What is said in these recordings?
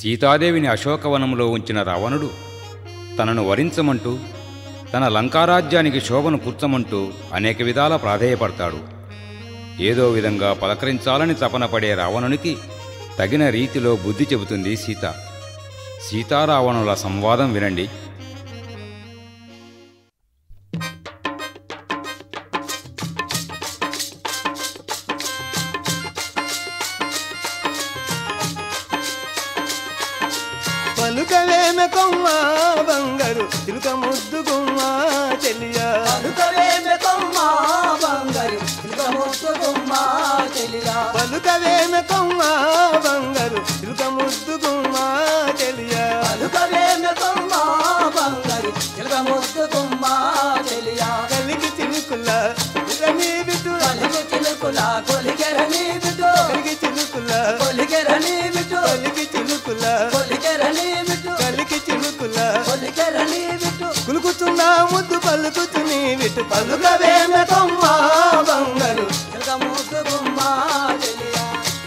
సీతాదేవిని అశోకవనంలో ఉంచిన రావణుడు తనను వరించమంటూ తన లంకారాజ్యానికి శోభను కూర్చమంటూ అనేక విధాల ప్రాధేయపడతాడు ఏదో విధంగా పలకరించాలని తపన పడే రావణునికి తగిన రీతిలో బుద్ధి చెబుతుంది సీత సీతారావణుల సంవాదం వినండి పలుకలేన కొమ్మ బంగారు చిలుక ముద్దు గుమ్మ చెల్లియా పలుకవేమె కొమ్మ బంగారు చిలుక ముద్దు గుమ్మ చెలియా పలుకవేన కొమ్మ బంగారు చిలుక ముద్దు గుమ్మ చెల్లియా పలుకవేమె కొమ్మ బంగారు చిలుక ముద్దు గుమ్మ చెలియా కలిగి చిలుకుల నీ బిడ్డు పలుకు చిలుకుల కొలికెరని బిడ్డు కలిగి చిలుకుల కొలికెరని బిడ్డు కలిగి చిలుకుల కొలికెరని బిడ్డు కలిగి చిలుకుల కొలికెరని బిడ్డు కులుకుతున్నా ముద్దు పలుకుతుని విటు పలుకవేమ కొమ్మ బంగారు చిలుక ముద్దు గుమ్మ చెలియా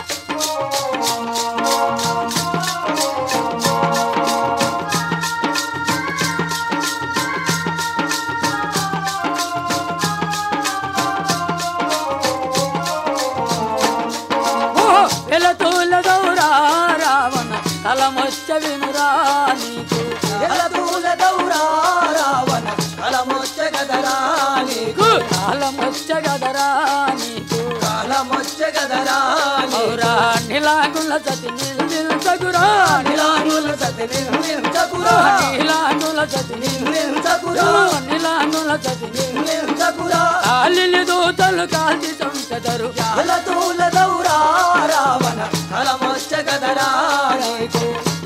వెలతూల గౌరా రావణ తలమొచ్చ వినురా నీకు ఎలదూల దౌరా రావణ కలమొచ్చ గదరా నీకు కాలమొచ్చ గదరా నీకు కాలమొచ్చ గదరా నీకు ఔరా నిలాగుల సతి నిల్చగురా నిలానుల సతి నిర్మించకురా నీలాగుల సతి నిర్మించకురా నిలాగుల సతి నిర్మించకురా కాలిలి దూతలు కాల్చి చంచెదరు ఎలదూల దౌరా రావణ కలమొచ్చ గదరా నీకు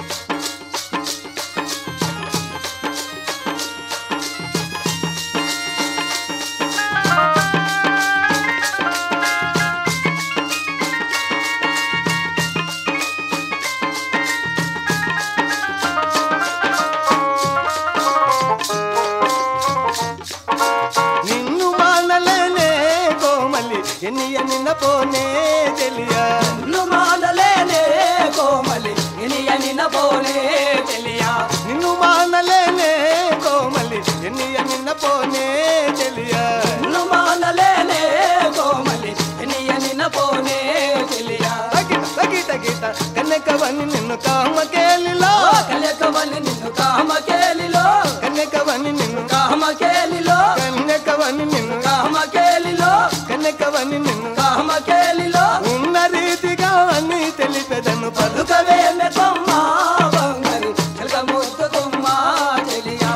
నిన్ను మానలేనే కోమలి ఎన్ని ఎన్న పోనే తెలియా నిన్ను మానలేనే కోమలి ఇనియని నబోనే తెలియా నిన్ను మానలేనే కోమలి ఎన్ని ఎన్న పోనే తెలియా నిన్ను మానలేనే కోమలి ఇనియని నబోనే తెలియా తగిట తగిట గీత కన్నెకవని నిన్ను కామకేలిలో కలకవని నిన్ను కామకేలిలో కన్నెకవని నిన్ను కామకేలిలో కన్నెకవని నిన్ను కామకేలిలో కన్నెకవని నిన్ను కామకేలిలో ఉన్న రీతిగా అన్ని తెలిపెదను పలుక పలుకవేమె కొమ్మ బంగారు చిలక ముద్దు కొమ్మ తెలియా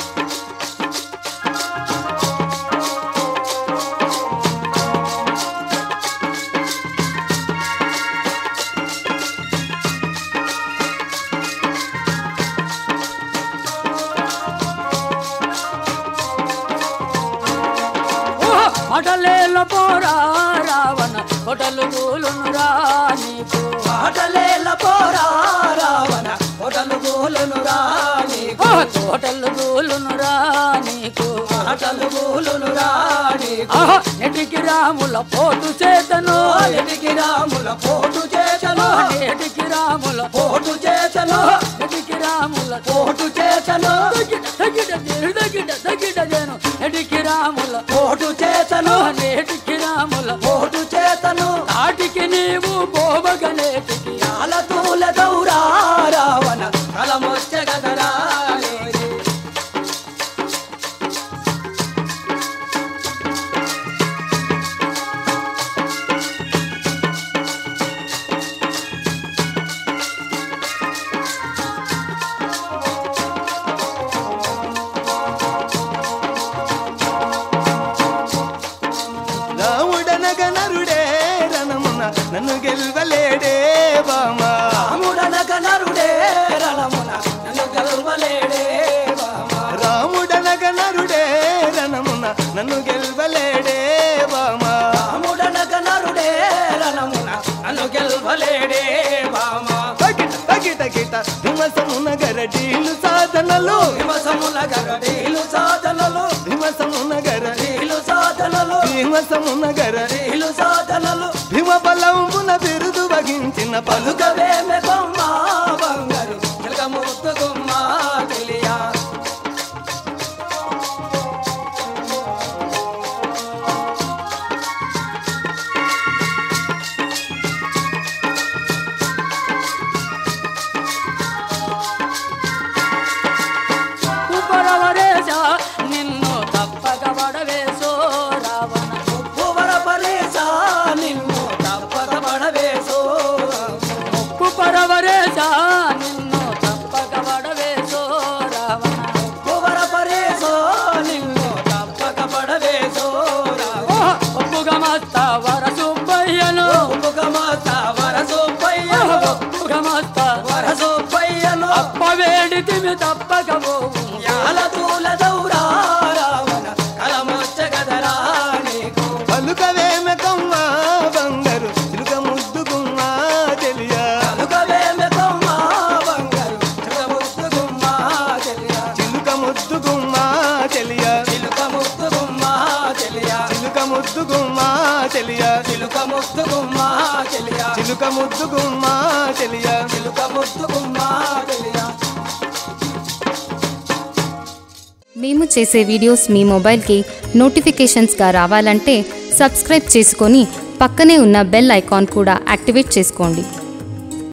మటలేల పోరా రావణ కొటలు కూలునురా నీకు పాటలేల పోరా రావణ హోటలు గోలును రాణికు ఓ తోటలు కూలునురా నీకు పాటలు గోలును రాణికు ఆహా, నెటికి రాముల పోటు చేతను ఎదిగి రాముల పోటు చేతను నేటికి రాముల పోటు చేతను నెటికి రాముల పోటు చేతను తగిట తగిట నేను తగిట తగిట నేను నెటికి రాముల పోటు చేతను నేటికి రాముల పోటు చేతను నాటికి నీవు పోవగనేటికి కాల తూల దౌరా రావణ కలమొచ్చ గదరా రాముడనగ నరుడే రణమున నన్ను గెల్వలేడే బామా రాముడనక నరుడే రణమున నన్ను గెలవలేడే బామా రాముడనగ నరుడే రణమున నన్ను గెల్వలేడే బామా రాముడనక నరుడే రణమున నన్ను గెలవలేడే బామా తగిట తగిట గిట హిమసమున గరడీలు సాధనలు హిమసముల గరడీలు సాధనలు హిమసమున గర నీలు సాధనలు హిమసమున గర నీలు సాధనలు భీమ బలంబున బిరుదు వగించిన పలుక పలుకవేమె కొమ్మ బంగారు విధిమి తప్పకపోవు యాల తూల దౌరా రావణ కలమొచ్చ గదరా నీకు పలుకవేమ కమ్మ బంగారు చిలుక ముద్దు గుమ్మ చెలియా కలుగవేమె కొమ్మ బంగారు చిలుక ముద్దు గుమ్మ చెలియా చిలుక ముద్దు గుమ్మ చెలియా చిలుక ముద్దు గుమ్మ చెలియా చిలుక ముద్దు గుమ్మ చెలియా చిలుక ముద్దు గుమ్మ చెలియా చిలుక ముద్దు గుమ్మ చెలియా చిలుక ముద్దు గుమ్మ చెలియా మేము చేసే వీడియోస్ మీ మొబైల్కి నోటిఫికేషన్స్గా రావాలంటే సబ్స్క్రైబ్ చేసుకొని పక్కనే ఉన్న బెల్ ఐకాన్ కూడా యాక్టివేట్ చేసుకోండి